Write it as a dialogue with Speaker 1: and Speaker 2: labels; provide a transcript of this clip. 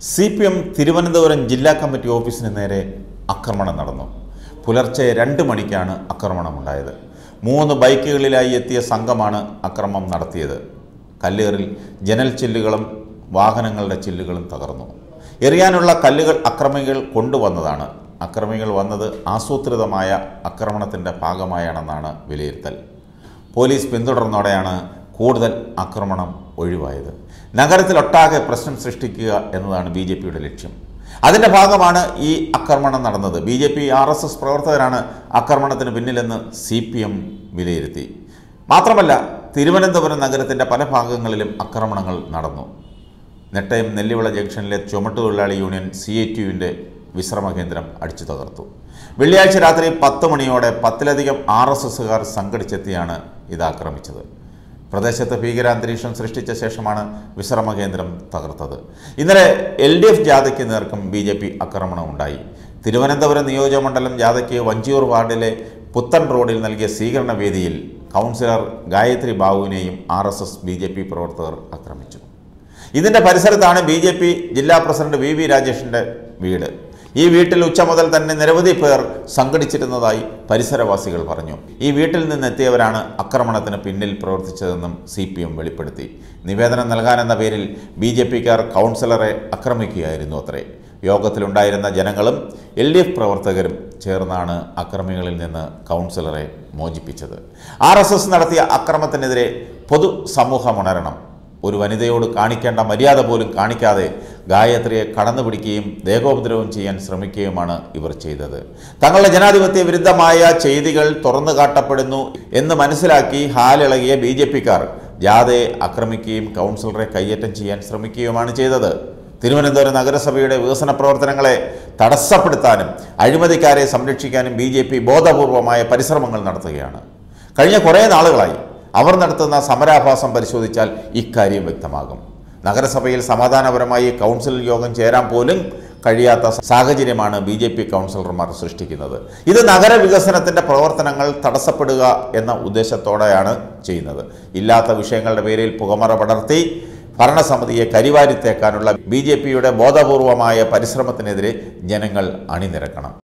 Speaker 1: C P M Thiruvananthapuram ജില്ലാ committee ഓഫീസിന് നേരെ ആക്രമണം നടന്നു പുലർച്ചെ രണ്ട് മണിക്കാണ് ആക്രമണമുണ്ടായത് മൂന്ന് ബൈക്കുകളിലായി എത്തിയ സംഘമാണ് അക്രമം നടത്തിയത് കല്ലേറിൽ ജനൽ ചില്ലുകളും വാഹനങ്ങളുടെ ചില്ലുകളും തകർന്നു എറിയാനുള്ള കല്ലുകൾ അക്രമികൾ കൊണ്ടുവന്നതാണ് അക്രമികൾ വന്നത് ആസൂത്രിതമായ ആക്രമണത്തിൻ്റെ ഭാഗമായാണെന്നാണ് വിലയിരുത്തൽ പോലീസ് പിന്തുടർന്നോടെയാണ് കൂടുതൽ ആക്രമണം ഒഴിവായത് നഗരത്തിലൊട്ടാകെ പ്രശ്നം സൃഷ്ടിക്കുക എന്നതാണ് ബി ജെ പിയുടെ ലക്ഷ്യം അതിൻ്റെ ഭാഗമാണ് ഈ ആക്രമണം നടന്നത് B J P R S S പ്രവർത്തകരാണ് ആക്രമണത്തിന് പിന്നിലെന്ന് സി പി എം വിലയിരുത്തി മാത്രമല്ല തിരുവനന്തപുരം നഗരത്തിൻ്റെ പല ഭാഗങ്ങളിലും ആക്രമണങ്ങൾ നടന്നു നെട്ടയം നെല്ലിവിള ജംഗ്ഷനിലെ ചുമട്ടുതൊഴിലാളി യൂണിയൻ സി ഐ ടിയുവിൻ്റെ വിശ്രമ കേന്ദ്രം അടിച്ചു തകർത്തു വെള്ളിയാഴ്ച രാത്രി പത്ത് മണിയോടെ പത്തിലധികം ആർ എസ് എസുകാർ സംഘടിച്ചെത്തിയാണ് ഇത് ആക്രമിച്ചത് പ്രദേശത്ത് ഭീകരാന്തരീക്ഷം സൃഷ്ടിച്ച ശേഷമാണ് വിശ്രമ കേന്ദ്രം തകർത്തത് ഇന്നലെ എൽ ഡി എഫ് ജാഥയ്ക്ക് നേർക്കും ബി ജെ പി ആക്രമണം ഉണ്ടായി തിരുവനന്തപുരം നിയോജകമണ്ഡലം ജാഥയ്ക്ക് വഞ്ചിയൂർ വാർഡിലെ പുത്തൻ റോഡിൽ നൽകിയ സ്വീകരണ വേദിയിൽ കൗൺസിലർ ഗായത്രി ബാബുവിനെയും R S S B J P പ്രവർത്തകർ ആക്രമിച്ചു ഇതിന്റെ പരിസരത്താണ് ബി ജെ പി ജില്ലാ പ്രസിഡന്റ് വി വി രാജേഷിന്റെ വീട് ഈ വീട്ടിൽ ഉച്ച മുതൽ തന്നെ നിരവധി പേർ സംഘടിച്ചിരുന്നതായി പരിസരവാസികൾ പറഞ്ഞു ഈ വീട്ടിൽ നിന്നെത്തിയവരാണ് ആക്രമണത്തിന് പിന്നിൽ പ്രവർത്തിച്ചതെന്നും സി പി എം വെളിപ്പെടുത്തി നിവേദനം നൽകാനെന്ന പേരിൽ ബി ജെ പിക്കാർ കൗൺസിലറെ ആക്രമിക്കുകയായിരുന്നു അത്രേ യോഗത്തിലുണ്ടായിരുന്ന ജനങ്ങളും എൽ ഡി എഫ് പ്രവർത്തകരും ചേർന്നാണ് അക്രമികളിൽ നിന്ന് കൗൺസിലറെ മോചിപ്പിച്ചത് ആർ എസ് എസ് നടത്തിയ അക്രമത്തിനെതിരെ പൊതുസമൂഹം ഉണരണം ഒരു വനിതയോട് കാണിക്കേണ്ട മര്യാദ പോലും കാണിക്കാതെ ഗായത്രിയെ കടന്നുപിടിക്കുകയും ദേഹോപദ്രവം ചെയ്യാൻ ശ്രമിക്കുകയുമാണ് ഇവർ ചെയ്തത് തങ്ങളുടെ ജനാധിപത്യ വിരുദ്ധമായ ചെയ്തികൾ തുറന്നു കാട്ടപ്പെടുന്നു എന്ന് മനസ്സിലാക്കി ഹാലിളകിയ ബി ജെ പിക്കാർ ജാഥയെ ആക്രമിക്കുകയും കൗൺസിലറെ കയ്യേറ്റം ചെയ്യാൻ ശ്രമിക്കുകയുമാണ് ചെയ്തത് തിരുവനന്തപുരം നഗരസഭയുടെ വികസന പ്രവർത്തനങ്ങളെ തടസ്സപ്പെടുത്താനും അഴിമതിക്കാരെ സംരക്ഷിക്കാനും ബി ജെ പി ബോധപൂർവമായ പരിശ്രമങ്ങൾ നടത്തുകയാണ് കഴിഞ്ഞ കുറേ നാളുകളായി അവർ നടത്തുന്ന സമരാഭാസം പരിശോധിച്ചാൽ ഇക്കാര്യം വ്യക്തമാകും നഗരസഭയിൽ സമാധാനപരമായി കൗൺസിൽ യോഗം ചേരാൻ പോലും കഴിയാത്ത സാഹചര്യമാണ് ബി ജെ പി കൗൺസിലർമാർ സൃഷ്ടിക്കുന്നത് ഇത് നഗരവികസനത്തിൻ്റെ പ്രവർത്തനങ്ങൾ തടസ്സപ്പെടുക എന്ന ഉദ്ദേശത്തോടെയാണ് ചെയ്യുന്നത് ഇല്ലാത്ത വിഷയങ്ങളുടെ പേരിൽ പുകമറ പടർത്തി ഭരണസമിതിയെ കരിവാരിത്തേക്കാനുള്ള ബി ജെ പിയുടെ ബോധപൂർവമായ പരിശ്രമത്തിനെതിരെ ജനങ്ങൾ അണിനിരക്കണം